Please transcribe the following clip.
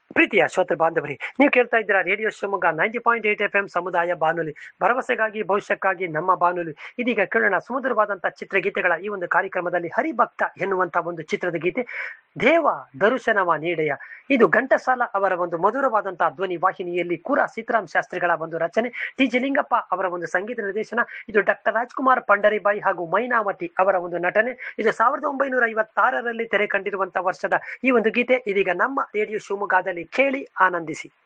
ಪ್ರೀತಿಯ ಶ್ರೋತೃ ಬಾಂಧವರಿ ನೀವು ಕೇಳ್ತಾ ಇದ್ದೀರಾ radio Shivamogga ninety point eight F M ಸಮುದಾಯ ಬಾನುಲಿ ಭರವಸೆಗಾಗಿ ಭವಿಷ್ಯಕ್ಕಾಗಿ ನಮ್ಮ ಬಾನುಲಿ ಇದೀಗ ಕೇಳೋಣ ಸುಮಧುರವಾದಂತಹ ಚಿತ್ರಗೀತೆಗಳ ಈ ಒಂದು ಕಾರ್ಯಕ್ರಮದಲ್ಲಿ ಹರಿಭಕ್ತ ಎನ್ನುವಂತ ಒಂದು ಚಿತ್ರದ ಗೀತೆ ದೇವ ದರ್ಶನವ ನೀಡೆಯ ಇದು ಘಂಟಸಾಲ ಅವರ ಒಂದು ಮಧುರವಾದಂತಹ ಧ್ವನಿ ವಾಹಿನಿಯಲ್ಲಿ ಕೂರ ಸೀತಾರಾಮ್ ಶಾಸ್ತ್ರಿಗಳ ಒಂದು ರಚನೆ ಟಿ ಜಿ ಲಿಂಗಪ್ಪ ಅವರ ಒಂದು ಸಂಗೀತ ನಿರ್ದೇಶನ ಇದು ಡಾಕ್ಟರ್ ರಾಜ್ಕುಮಾರ್ ಪಂಡರಿಬಾಯಿ ಹಾಗೂ ಮೈನಾವತಿ ಅವರ ಒಂದು ನಟನೆ ಇದು ಸಾವಿರದ ಒಂಬೈನೂರ ಐವತ್ತಾರರಲ್ಲಿ ತೆರೆ ಕಂಡಿರುವಂತಹ ವರ್ಷದ ಈ ಒಂದು ಗೀತೆ ಇದೀಗ ನಮ್ಮ ರೇಡಿಯೋ ಶಿವಮೊಗ್ಗದಲ್ಲಿ ಕೇಳಿ ಆನಂದಿಸಿ